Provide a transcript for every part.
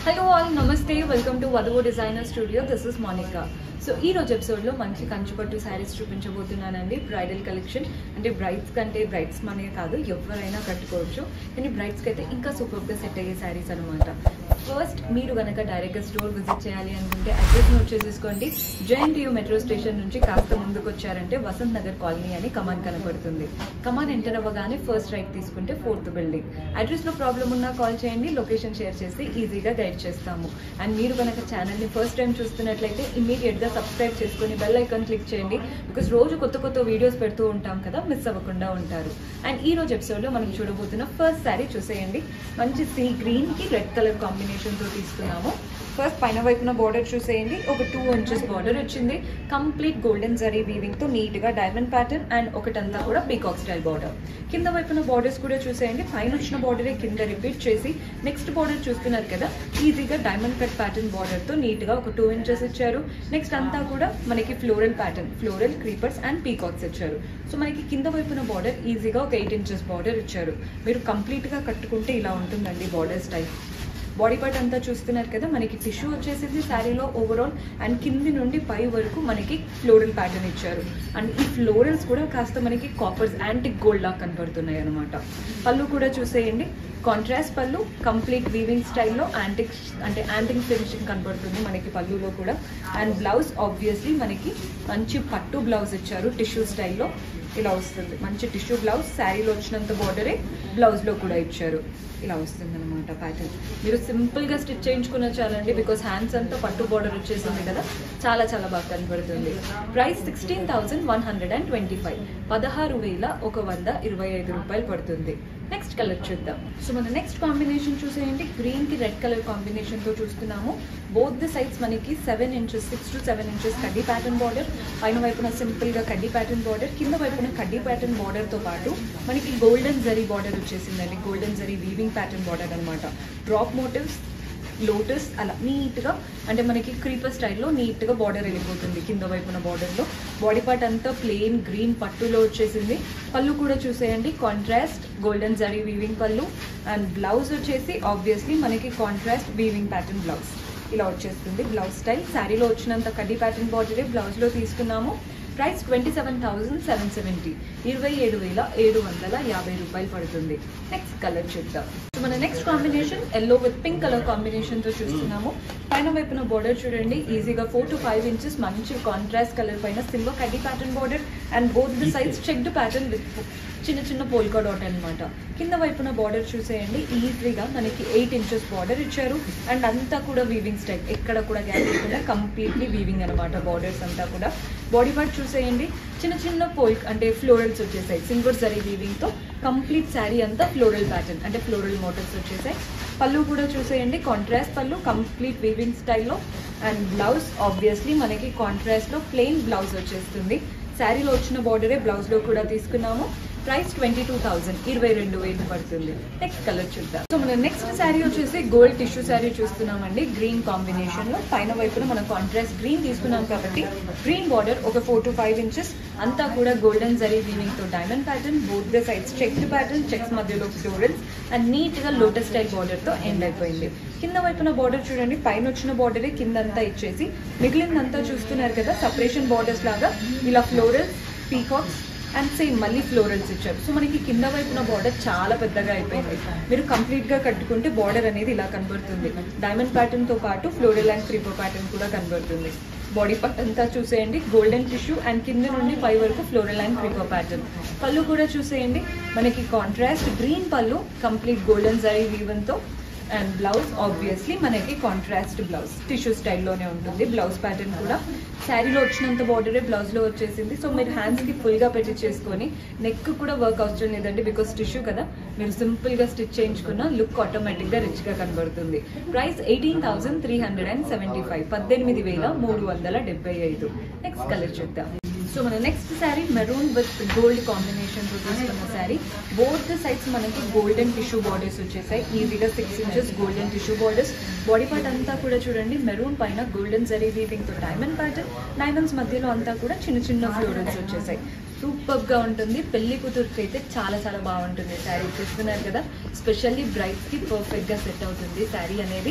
hello all నమస్తే welcome to Vadhuvu designer studio this is Monika so ఈ రోజు ఎపిసోడ్లో మంచి కంచుపట్టు శారీస్ చూపించబోతున్నానండి బ్రైడల్ కలెక్షన్ అంటే బ్రైడ్స్ కంటే బ్రైడ్స్ మనే కాదు ఎవరైనా కట్టుకోవచ్చు కానీ బ్రైడ్స్కి అయితే ఇంకా సూపర్గా సెట్ అయ్యే శారీస్ అనమాట ఫస్ట్ మీరు కనుక డైరెక్ట్గా స్టోర్ విజిట్ చేయాలి అనుకుంటే అడ్రస్ నోట్ చేసేసుకోండి జేఎన్టీయూ మెట్రో స్టేషన్ నుంచి కాస్త ముందుకు వచ్చారంటే వసంత్ నగర్ కాలనీ అని కమాన్ కనపడుతుంది కమాన్ ఎంటర్ అవ్వగానే ఫస్ట్ రైట్ తీసుకుంటే ఫోర్త్ బిల్డింగ్ అడ్రస్లో ప్రాబ్లం ఉన్నా కాల్ చేయండి లొకేషన్ షేర్ చేసి ఈజీగా గైడ్ చేస్తాము అండ్ మీరు కనుక ఛానల్ని ఫస్ట్ టైం చూస్తున్నట్లయితే ఇమీడియట్గా సబ్స్క్రైబ్ చేసుకొని బెల్ ఐకాన్ క్లిక్ చేయండి బికాస్ రోజు కొత్త కొత్త వీడియోస్ పెడుతూ ఉంటాం కదా మిస్ అవ్వకుండా ఉంటారు అండ్ ఈ రోజు ఎపిసోడ్లో మనం చూడబోతున్న ఫస్ట్ శారీ చూసేయండి మంచి సీ గ్రీన్కి రెడ్ కలర్ కాంబినేషన్తో తీసుకున్నాము ఫస్ట్ పైన వైపున బార్డర్ చూసేయండి ఒక టూ ఇంచెస్ బార్డర్ వచ్చింది కంప్లీట్ గోల్డెన్ జరీ వీవింగ్ తో నీట్ గా డైమండ్ ప్యాటర్న్ అండ్ ఒకటంతా కూడా పీకాక్ స్టైల్ బార్డర్ కింద వైపున బార్డర్స్ కూడా చూసేయండి పైన వచ్చిన బార్డరే కింద రిపీట్ చేసి నెక్స్ట్ బార్డర్ చూస్తున్నారు కదా ఈజీగా డైమండ్ కట్ ప్యాటర్న్ బార్డర్ తో నీట్ గా ఒక టూ ఇంచెస్ ఇచ్చారు నెక్స్ట్ అంతా కూడా మనకి floral pattern floral creepers and peacocks so so మనకి కింద వైపున బార్డర్ ఈజీగా ఒక ఎయిట్ ఇంచెస్ బార్డర్ ఇచ్చారు మీరు కంప్లీట్ గా కట్టుకుంటే ఇలా ఉంటుందండి బార్డర్ స్టైల్ బాడీ పార్ట్ అంతా చూస్తున్నారు కదా మనకి టిష్యూ వచ్చేసింది శారీలో ఓవరాల్ అండ్ కింది నుండి పై వరకు మనకి ఫ్లోరల్ ప్యాటర్న్ ఇచ్చారు అండ్ ఈ ఫ్లోరల్స్ కూడా కాస్త మనకి కాపర్స్ యాంటిక్ గోల్డ్ లాగా కనబడుతున్నాయి అనమాట పళ్ళు కూడా చూసేయండి కాంట్రాస్ట్ పళ్ళు కంప్లీట్ వీవింగ్ స్టైల్లో యాంటిక్ అంటే యాంటిక్ ఫినిషింగ్ కనబడుతుంది మనకి పళ్ళులో కూడా అండ్ బ్లౌజ్ ఆబ్వియస్లీ మనకి మంచి పట్టు బ్లౌజ్ ఇచ్చారు టిష్యూ స్టైల్లో ఇలా వస్తుంది మంచి టిష్యూ బ్లౌజ్ శారీలో వచ్చినంత బార్డరే బ్లౌజ్లో కూడా ఇచ్చారు ఇలా వస్తుంది అనమాట ప్యాటర్న్ మీరు సింపుల్గా స్టిచ్ చేయించుకున్న చాలండి బికాస్ హ్యాండ్స్ అంతా పట్టు బార్డర్ వచ్చేసింది కదా చాలా చాలా బాగా కనబడుతుంది price sixteen thousand one hundred and twenty five పదహారు వేల ఒక వంద ఇరవై ఐదు రూపాయలు పడుతుంది నెక్స్ట్ కలర్ చూద్దాం సో మన నెక్స్ట్ కాంబినేషన్ చూసేయండి గ్రీన్ కి రెడ్ కలర్ కాంబినేషన్ తో చూస్తున్నాము బోత్ ది సైడ్స్ మనకి seven inches six to seven inches కడ్డీ ప్యాటర్న్ బార్డర్ పైన వైపున సింపుల్ గా కడ్డీ ప్యాటర్న్ బార్డర్ కింద వైపున కడ్డీ ప్యాటర్న్ బార్డర్ తో పాటు మనకి గోల్డెన్ జరీ బార్డర్ వచ్చేసిందండి golden zari weaving pattern border అనమాట డ్రాప్ మోటివ్స్ లోటస్ అలా నీట్గా అంటే మనకి క్రీపర్ స్టైల్లో నీట్గా బార్డర్ వెళ్ళిపోతుంది కింద వైపున బార్డర్లో బాడీ పార్ట్ అంతా ప్లెయిన్ గ్రీన్ పట్టులో వచ్చేసింది పళ్ళు కూడా చూసేయండి కాంట్రాస్ట్ గోల్డెన్ జరీ వీవింగ్ పళ్ళు అండ్ బ్లౌజ్ వచ్చేసి ఆబ్వియస్లీ మనకి కాంట్రాస్ట్ వీవింగ్ ప్యాటర్న్ బ్లౌజ్ ఇలా వచ్చేస్తుంది బ్లౌజ్ స్టైల్ శారీలో వచ్చినంత కడ్డీ ప్యాటర్న్ బార్డరే బ్లౌజ్లో తీసుకున్నాము price twenty seven thousand seven seventy ఇరవై ఏడు వేల ఏడు వందల యాభై రూపాయలు పడుతుంది నెక్స్ట్ కలర్ చూద్దాం సో మన next combination yellow with pink colour combination తో చూస్తున్నాము పైన వైపున బార్డర్ చూడండి ఈజీగా ఫోర్ టు ఫైవ్ ఇంచెస్ మంచి కాంట్రాస్ట్ కలర్ పైన సిల్వర్ కడ్డీ pattern border and both the సైజ్ చెక్డ్ ప్యాటర్న్ విత్ చిన్న చిన్న పోల్కా డాట్ అనమాట కింద వైపున బార్డర్ చూసేయండి ఈజీగా మనకి ఎయిట్ ఇంచెస్ బార్డర్ ఇచ్చారు అండ్ అంతా కూడా వీవింగ్ స్టైల్ ఎక్కడ కూడా గ్యాప్ లేకుండా కంప్లీట్లీ వీవింగ్ అనమాట బార్డర్స్ అంతా కూడా బాడీ పార్ట్ చూసేయండి చిన్న చిన్న పోల్క్ అంటే ఫ్లోరల్స్ వచ్చేసాయి సిల్వర్ జరీ వీవింగ్తో కంప్లీట్ శారీ అంతా ఫ్లోరల్ ప్యాటర్న్ అంటే ఫ్లోరల్ మోటర్స్ వచ్చేసాయి పళ్ళు కూడా చూసేయండి కాంట్రాస్ట్ పళ్ళు కంప్లీట్ వీవింగ్ స్టైల్లో అండ్ బ్లౌజ్ ఆబ్వియస్లీ మనకి కాంట్రాస్ట్లో ప్లెయిన్ బ్లౌజ్ వచ్చేస్తుంది శారీలో వచ్చిన బార్డరే బ్లౌజ్లో కూడా తీసుకున్నాము ప్రైస్ ట్వంటీ టూ థౌసండ్ ఇరవై రెండు వేలు పడుతుంది నెక్స్ట్ కలర్ చూద్దాం సో మన నెక్స్ట్ శారీ వచ్చేసి గోల్డ్ టిష్యూ శారీ చూస్తున్నామండి గ్రీన్ కాంబినేషన్ లో పైన వైపున మనం కాంట్రాస్ట్ గ్రీన్ తీసుకున్నాం కాబట్టి గ్రీన్ బార్డర్ ఒక ఫోర్ టు ఫైవ్ ఇంచెస్ అంతా కూడా గోల్డెన్ జరీ వీవింగ్ తో diamond pattern both the sides checked pattern checks మధ్యలో ఫ్లోరల్స్ అండ్ నీట్ గా లోటస్ స్టైల్ బార్డర్ తో ఎండ్ అయిపోయింది కింద వైపున బార్డర్ చూడండి పైన వచ్చిన బార్డరే కిందంతా ఇచ్చేసి మిగిలిందంతా చూస్తున్నారు కదా సపరేషన్ బార్డర్స్ లాగా ఇలా ఫ్లోరల్స్ పీకాక్స్ అండ్ సేమ్ మళ్ళీ ఫ్లోరల్స్ ఇచ్చారు సో మనకి కింద వైపున బార్డర్ చాలా పెద్దగా అయిపోయింది మీరు కంప్లీట్ గా కట్టుకుంటే బార్డర్ అనేది ఇలా కనబడుతుంది డైమండ్ ప్యాటర్న్ తో పాటు ఫ్లోరల్ అండ్ క్రీపర్ ప్యాటర్న్ కూడా కనబడుతుంది బాడీ పార్ట్ అంతా చూసేయండి గోల్డెన్ టిష్యూ అండ్ కింద నుండి పై వరకు ఫ్లోరల్ అండ్ క్రీపర్ ప్యాటర్న్ పళ్ళు కూడా చూసేయండి మనకి కాంట్రాస్ట్ గ్రీన్ పళ్ళు కంప్లీట్ గోల్డెన్ జరీ వీవన్తో అండ్ బ్లౌజ్ ఆబ్వియస్లీ మనకి కాంట్రాస్ట్ బ్లౌజ్ టిష్యూ స్టైల్లోనే ఉంటుంది బ్లౌజ్ ప్యాటర్న్ కూడా శారీలో వచ్చినంత బార్డరే బ్లౌజ్లో వచ్చేసింది సో మీరు హ్యాండ్స్కి ఫుల్గా పెట్టి చేసుకొని నెక్ కూడా వర్క్ అవసరం లేదండి బికాస్ టిష్యూ కదా మీరు సింపుల్గా స్టిచ్ చేయించుకున్న లుక్ ఆటోమేటిక్గా రిచ్గా కనబడుతుంది price eighteen thousand three hundred and seventy five పద్దెనిమిది వేల మూడు వందల డెబ్బై ఐదు నెక్స్ట్ కలర్ చూద్దాం సో మన next sari maroon with gold combination తో తీసుకున్న శారీ బోత్ ద సైడ్స్ మనకి గోల్డెన్ టిష్యూ బార్డర్స్ వచ్చేసాయి ఈజీగా six inches golden tissue borders body part అంతా కూడా చూడండి మెరూన్ పైన గోల్డెన్ జరీ వీవింగ్ తో డైమండ్ ప్యాటర్న్ డైమండ్స్ మధ్యలో అంతా కూడా చిన్న చిన్న ఫ్లోరల్స్ వచ్చేసాయి సూపర్ గా ఉంటుంది పెళ్లి కూతురికి అయితే చాలా చాలా బాగుంటుంది శారీ చూస్తున్నారు కదా స్పెషల్లీ బ్రైడ్స్ కి పర్ఫెక్ట్ గా సెట్ అవుతుంది శారీ అనేది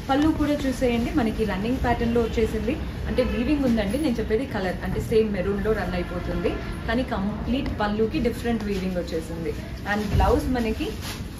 పళ్ళు కూడా చూసేయండి మనకి రన్నింగ్ ప్యాటర్న్ లో వచ్చేసింది అంటే వీవింగ్ ఉందండి నేను చెప్పేది కలర్ అంటే సేమ్ మెరూన్ లో రన్ అయిపోతుంది కానీ కంప్లీట్ పళ్ళుకి డిఫరెంట్ వీవింగ్ వచ్చేసింది అండ్ బ్లౌజ్ మనకి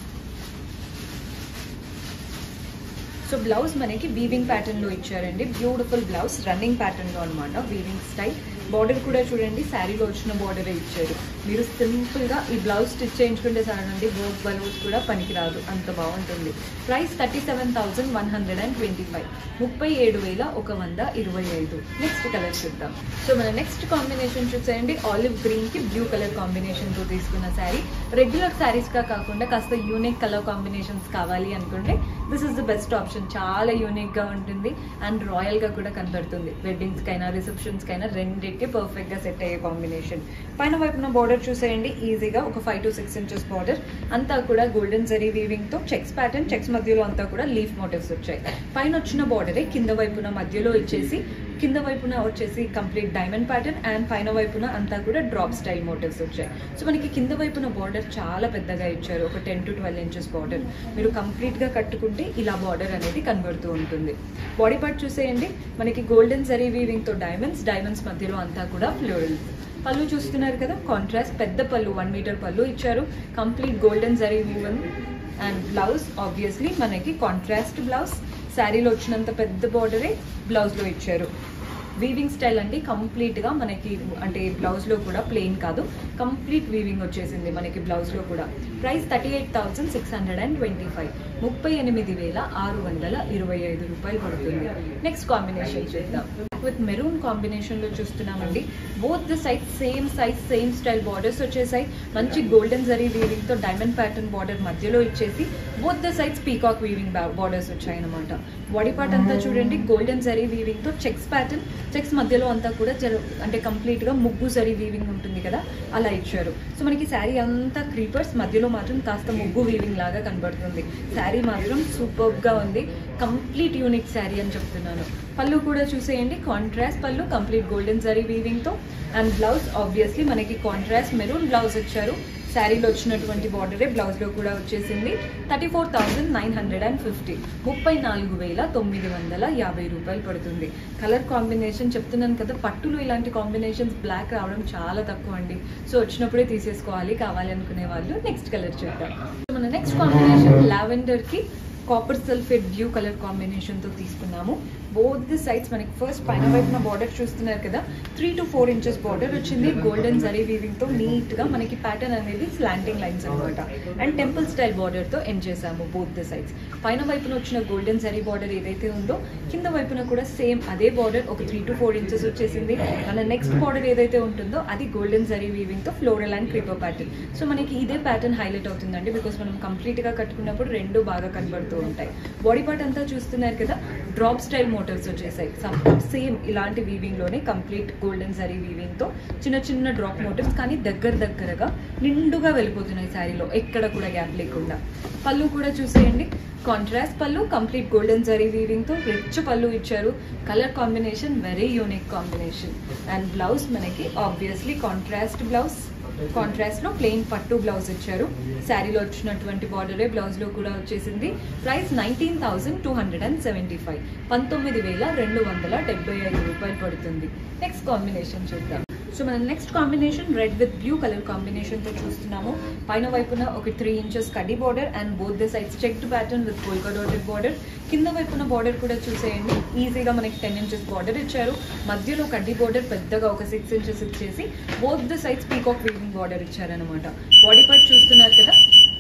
సో బ్లౌజ్ మనకి వీవింగ్ ప్యాటర్న్ లో ఇచ్చారండి బ్యూటిఫుల్ బ్లౌజ్ రన్నింగ్ ప్యాటర్న్ లో అనమాట వీవింగ్ స్టైల్ బార్డర్ కూడా చూడండి శారీలో వచ్చిన బార్డరే ఇచ్చారు మీరు సింపుల్ గా ఈ బ్లౌజ్ స్టిచ్ చేయించుకుంటే చాలండి వర్క్ బలూస్ కూడా పనికిరాదు అంత బాగుంటుంది price thirty seven thousand one hundred and twenty five ముప్పై ఏడు వేల ఒక వంద ఇరవై ఐదు నెక్స్ట్ కలర్ చూద్దాం సో మన నెక్స్ట్ కాంబినేషన్ చూసేయండి ఆలివ్ గ్రీన్ కి బ్లూ కలర్ కాంబినేషన్ తో తీసుకున్న శారీ రెగ్యులర్ శారీస్ గా కాకుండా కాస్త యూనిక్ కలర్ కాంబినేషన్స్ కావాలి అనుకుంటే this is the best option చాలా యూనిక్ గా ఉంటుంది అండ్ రాయల్ గా కూడా కనబడుతుంది వెడ్డింగ్స్ కైనా రిసెప్షన్స్ కైనా రెండింటికి పర్ఫెక్ట్ గా సెట్ అయ్యే కాంబినేషన్ పైన వైపున బార్డర్ చూసేయండి ఈజీగా ఒక five to six inches border అంతా కూడా గోల్డెన్ జరీ వీవింగ్ తో చెక్స్ ప్యాటర్న్ చెక్స్ మధ్యలో అంతా కూడా లీఫ్ మోటివ్స్ వచ్చాయి పైన వచ్చిన బార్డరే కింద వైపున మధ్యలో ఇచ్చేసి కింద వైపున వచ్చేసి కంప్లీట్ డైమండ్ ప్యాటర్న్ అండ్ పైన వైపున అంతా కూడా డ్రాప్ స్టైల్ మోటివ్స్ వచ్చాయి సో మనకి కింద వైపున బార్డర్ చాలా పెద్దగా ఇచ్చారు ఒక ten to twelve inches border మీరు కంప్లీట్ గా కట్టుకుంటే ఇలా బార్డర్ అనేది కనబడుతూ ఉంటుంది బాడీ పార్ట్ చూసేయండి మనకి గోల్డెన్ జరీ వీవింగ్ తో డైమండ్స్ డైమండ్స్ మధ్యలో అంతా కూడా ఫ్లోరల్స్ పళ్ళు చూస్తున్నారు కదా కాంట్రాస్ట్ పెద్ద పళ్ళు వన్ మీటర్ పళ్ళు ఇచ్చారు complete golden zari weaving and blouse obviously మనకి కాంట్రాస్ట్ బ్లౌజ్ శారీలో వచ్చినంత పెద్ద బార్డరే బ్లౌజ్లో ఇచ్చారు వీవింగ్ స్టైల్ అంటే కంప్లీట్గా మనకి అంటే బ్లౌజ్లో కూడా ప్లెయిన్ కాదు కంప్లీట్ వీవింగ్ వచ్చేసింది మనకి బ్లౌజ్లో కూడా price thirty eight thousand six hundred and twenty five ముప్పై ఎనిమిది వేల ఆరు వందల ఇరవై ఐదు రూపాయలు పడుతుంది నెక్స్ట్ కాంబినేషన్ చూద్దాం విత్ మెరూన్ కాంబినేషన్ లో చూస్తున్నామండి both the size same size same style borders వచ్చేసాయి మంచి గోల్డెన్ జరీ వీవింగ్ తో డైమండ్ ప్యాటర్న్ బార్డర్ మధ్యలో ఇచ్చేసి both the size peacock weaving borders వచ్చాయి అనమాట బాడీ పార్ట్ అంతా చూడండి గోల్డెన్ జరీ వీవింగ్ తో చెక్స్ ప్యాటర్న్ చెక్స్ మధ్యలో అంతా కూడా జర అంటే కంప్లీట్ గా ముగ్గు జరీ వీవింగ్ ఉంటుంది కదా అలా ఇచ్చారు సో మనకి శారీ అంతా క్రీపర్స్ మధ్యలో మాత్రం కాస్త ముగ్గు వీవింగ్ లాగా కనబడుతుంది శారీ మాత్రం సూపర్ గా ఉంది కంప్లీట్ యూనిక్ శారీ అని చెప్తున్నాను పళ్ళు కూడా చూసేయండి కాంట్రాస్ట్ పళ్ళు కంప్లీట్ గోల్డెన్ జరీ వీవింగ్ తో అండ్ బ్లౌజ్ ఆబ్వియస్లీ మనకి కాంట్రాస్ట్ మెరూన్ బ్లౌజ్ ఇచ్చారు శారీలో వచ్చినటువంటి బార్డరే బ్లౌజ్ లో కూడా వచ్చేసింది thirty four thousand nine hundred and fifty ముప్పై నాలుగు వేల తొమ్మిది వందల యాభై రూపాయలు పడుతుంది కలర్ కాంబినేషన్ చెప్తున్నాను కదా పట్టులో ఇలాంటి కాంబినేషన్స్ బ్లాక్ రావడం చాలా తక్కువ అండి సో వచ్చినప్పుడే తీసేసుకోవాలి కావాలి అనుకునే వాళ్ళు నెక్స్ట్ కలర్ చూద్దాం సో మన నెక్స్ట్ కాంబినేషన్ లావెండర్ కి copper sulphate blue colour combination తో తీసుకున్నాము బోత్ ది సైడ్స్ మనకి ఫస్ట్ పైన వైపున బార్డర్ చూస్తున్నారు కదా three to four inches border వచ్చింది గోల్డెన్ జరీ వీవింగ్ తో నీట్ గా మనకి ప్యాటర్న్ అనేది స్లాంటింగ్ లైన్స్ అనమాట అండ్ టెంపుల్ స్టైల్ బార్డర్ తో ఎండ్ చేసాము బోత్ ది సైడ్స్ పైన వైపున వచ్చిన గోల్డెన్ జరీ బార్డర్ ఏదైతే ఉందో కింద వైపున కూడా సేమ్ అదే బార్డర్ ఒక త్రీ టు ఫోర్ ఇంచెస్ వచ్చేసింది మన నెక్స్ట్ బార్డర్ ఏదైతే ఉంటుందో అది గోల్డెన్ జరీ వీవింగ్ తో floral and creeper pattern so మనకి ఇదే ప్యాటర్న్ హైలైట్ అవుతుందండి బికాస్ మనం కంప్లీట్ గా కట్టుకున్నప్పుడు రెండు బాగా కనబడుతూ ఉంటాయి బాడీ పార్ట్ అంతా చూస్తున్నారు కదా డ్రాప్ స్టైల్ మోటివ్స్ వచ్చేసాయి సేమ్ ఇలాంటి వీవింగ్ లోనే కంప్లీట్ గోల్డెన్ జరీ వీవింగ్ తో చిన్న చిన్న డ్రాప్ మోటివ్స్ కానీ దగ్గర దగ్గరగా నిండుగా వెళ్ళిపోతున్నాయి శారీలో ఎక్కడ కూడా గ్యాప్ లేకుండా పళ్ళు కూడా చూసేయండి కాంట్రాస్ట్ పళ్ళు కంప్లీట్ గోల్డెన్ జరీ వీవింగ్ తో రిచ్ పళ్ళు ఇచ్చారు colour combination very unique combination and blouse మనకి ఆబ్వియస్లీ కాంట్రాస్ట్ బ్లౌజ్ కాంట్రాస్ట్ లో ప్లెయిన్ పట్టు బ్లౌజ్ ఇచ్చారు శారీలో వచ్చినటువంటి బార్డరే బ్లౌజ్ లో కూడా వచ్చేసింది price nineteen thousand two hundred and seventy five పంతొమ్మిది వేల రెండు వందల డెబ్బై ఐదు రూపాయలు పడుతుంది నెక్స్ట్ కాంబినేషన్ చూద్దాం సో మనం next combination red with blue colour combination తో చూస్తున్నాము పైన వైపున ఒక త్రీ ఇంచెస్ కడ్డీ border and both the sides checked pattern with polka dotted border కింద వైపున బార్డర్ కూడా చూసేయండి ఈజీగా మనకి టెన్ ఇంచెస్ బార్డర్ ఇచ్చారు మధ్యలో కడ్డీ బార్డర్ పెద్దగా ఒక సిక్స్ ఇంచెస్ ఇచ్చేసి both the sides peacock weaving border ఇచ్చారనమాట బాడీ పార్ట్ చూస్తున్నారు కదా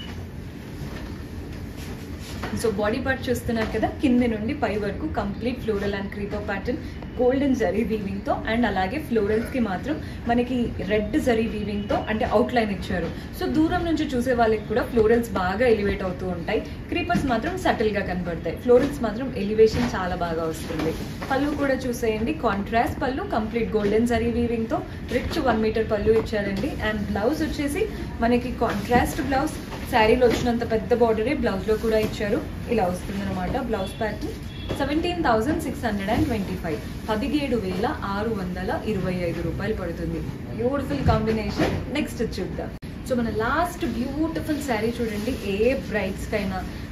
సో బాడీ పార్ట్ చూస్తున్నారు కదా కింద నుండి పై వరకు complete floral and creeper pattern golden zari weaving తో అండ్ అలాగే ఫ్లోరల్స్ కి మాత్రం మనకి రెడ్ జరీ వీవింగ్ తో అంటే అవుట్ లైన్ ఇచ్చారు సో దూరం నుంచి చూసే వాళ్ళకి కూడా ఫ్లోరల్స్ బాగా ఎలివేట్ అవుతూ ఉంటాయి క్రీపర్స్ మాత్రం సటిల్ గా కనబడతాయి ఫ్లోరల్స్ మాత్రం ఎలివేషన్ చాలా బాగా వస్తుంది పళ్ళు కూడా చూసేయండి కాంట్రాస్ట్ పళ్ళు కంప్లీట్ గోల్డెన్ జరీ వీవింగ్ తో రిచ్ వన్ మీటర్ పళ్ళు ఇచ్చారండి అండ్ బ్లౌజ్ వచ్చేసి మనకి కాంట్రాస్ట్ బ్లౌజ్ శారీలో వచ్చినంత పెద్ద బార్డరే బ్లౌజ్ లో కూడా ఇచ్చారు ఇలా వస్తుంది అనమాట blouse pattern seventeen thousand six hundred and twenty five పదిహేడు వేల ఆరు వందల ఇరవై ఐదు రూపాయలు పడుతుంది బ్యూటిఫుల్ కాంబినేషన్ నెక్స్ట్ చూద్దాం సో మన లాస్ట్ బ్యూటిఫుల్ శారీ చూడండి ఏ బ్రైడ్స్కైనా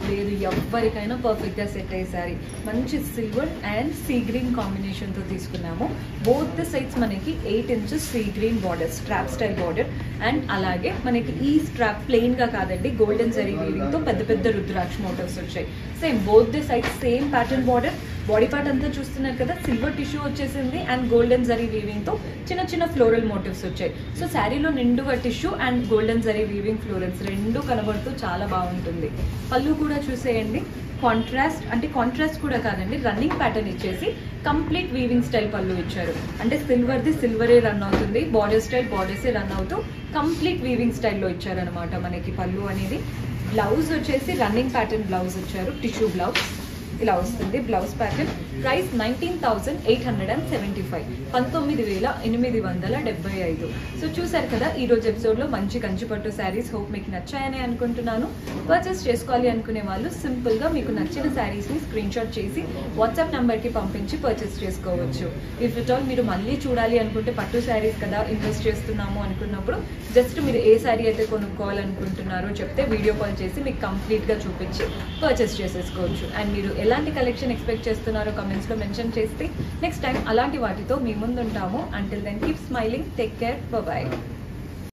లేదు ఎవరికైనా పర్ఫెక్ట్గా సెట్ అయ్యే శారీ మంచి సిల్వర్ అండ్ సీ గ్రీన్ కాంబినేషన్తో తీసుకున్నాము బోత్ ద సైడ్స్ మనకి eight inches sea green border strap style border and అలాగే మనకి ఈ స్ట్రాప్ ప్లెయిన్గా కాదండి గోల్డెన్ జరీ వీవింగ్తో పెద్ద పెద్ద రుద్రాక్ష మోటివ్స్ వచ్చాయి same both the sides same pattern border body part అంతా చూస్తున్నారు కదా సిల్వర్ టిష్యూ వచ్చేసింది అండ్ గోల్డెన్ జరీ వీవింగ్తో చిన్న చిన్న ఫ్లోరల్ మోటివ్స్ వచ్చాయి సో శారీలో నిండుగా tissue and golden zari weaving florals రెండు కనబడుతూ చాలా బాగుంటుంది పళ్ళు కూడా చూసేయండి కాంట్రాస్ట్ అంటే కాంట్రాస్ట్ కూడా కాదండి రన్నింగ్ ప్యాటర్న్ ఇచ్చేసి కంప్లీట్ వీవింగ్ స్టైల్ పళ్ళు ఇచ్చారు అంటే సిల్వర్ది సిల్వరే రన్ అవుతుంది బార్డర్ స్టైల్ బార్డర్సే రన్ అవుతూ కంప్లీట్ వీవింగ్ స్టైల్లో ఇచ్చారనమాట మనకి పళ్ళు అనేది బ్లౌజ్ వచ్చేసి రన్నింగ్ ప్యాటర్న్ బ్లౌజ్ ఇచ్చారు టిష్యూ బ్లౌజ్ ఇలా వస్తుంది blouse pattern price nineteen thousand eight hundred and seventy five పంతొమ్మిది వేల ఎనిమిది వందల డెబ్బై ఐదు సో చూసారు కదా ఈ రోజు ఎపిసోడ్లో మంచి కంచిపట్టు శారీస్ హోప్ మీకు నచ్చాయని అనుకుంటున్నాను పర్చేస్ చేసుకోవాలి అనుకునే వాళ్ళు సింపుల్గా మీకు నచ్చిన శారీస్ని స్క్రీన్ షాట్ చేసి వాట్సాప్ నెంబర్కి పంపించి పర్చేస్ చేసుకోవచ్చు ఇఫ్ ఇట్ ఆల్ మీరు మళ్ళీ చూడాలి అనుకుంటే పట్టు శారీస్ కదా ఇన్వెస్ట్ చేస్తున్నాము అనుకున్నప్పుడు జస్ట్ మీరు ఏ శారీ అయితే కొనుక్కోవాలనుకుంటున్నారో చెప్తే వీడియో కాల్ చేసి మీకు కంప్లీట్గా చూపించి పర్చేస్ చేసేసుకోవచ్చు అండ్ మీరు ఎలాంటి కలెక్షన్ ఎక్స్పెక్ట్ చేస్తున్నారో కమెంట్స్లో మెన్షన్ చేస్తే నెక్స్ట్ టైం అలాంటి వాటితో మీ ముందు ఉంటాము until then keep smiling take care bye